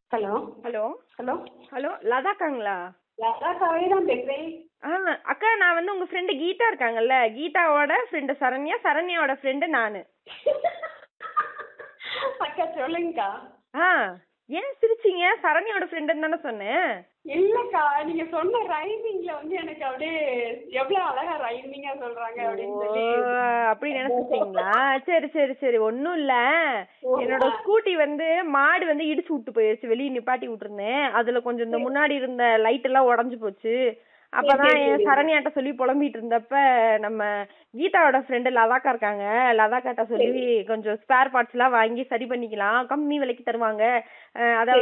Hello hello hello hello லதாக்காங்களா லதாக்காவே தான் பேசுறேன் ஆ அக்கா நான் வந்து உங்க ஃப்ரெண்டு கீதா இருக்காங்கல்ல கீதாவோட ஃப்ரெண்டு சரண்யா சரண்யாவோட ஃப்ரெண்டு நானு அக்கா சொல்லுங்கக்கா ஆ ஏன் சிரிச்சீங்க சரண்யாவோட ஃப்ரெண்டுன்னு தானே சொன்னேன் இல்லக்கா நீங்க சொன்ன ரைமிங்ல வந்து எனக்கு அப்படியே எவ்வளவு அழகா ரைமிங்கா சொல்றாங்க அப்படின்னு சொல்லி ஓ, அப்படி நினைச்சிட்டீங்களா சரி சரி சரி ஒண்ணும் இல்ல ஓ, என்னோட ஆ. ஸ்கூட்டி வந்து மாடு வந்து இடிச்சு விட்டு போயிருச்சு வெளிய நிப்பாட்டி விட்டுருந்தேன் அதுல கொஞ்சம் இந்த முன்னாடி இருந்த லைட் எல்லாம் உடைஞ்சு போச்சு அப்பதான் சரி, என் சரி. சரண்யாட்ட சொல்லி புலம்பிட்டு இருந்தப்ப நம்ம கீதாவோட ஃப்ரெண்டு லதாக்கா இருக்காங்க லதாக்காட்ட சொல்லி கொஞ்சம் ஸ்பேர் பார்ட்ஸ் எல்லாம் வாங்கி சரி பண்ணிக்கலாம் கம்மி விலைக்கு தருவாங்க அஹ் அதாவது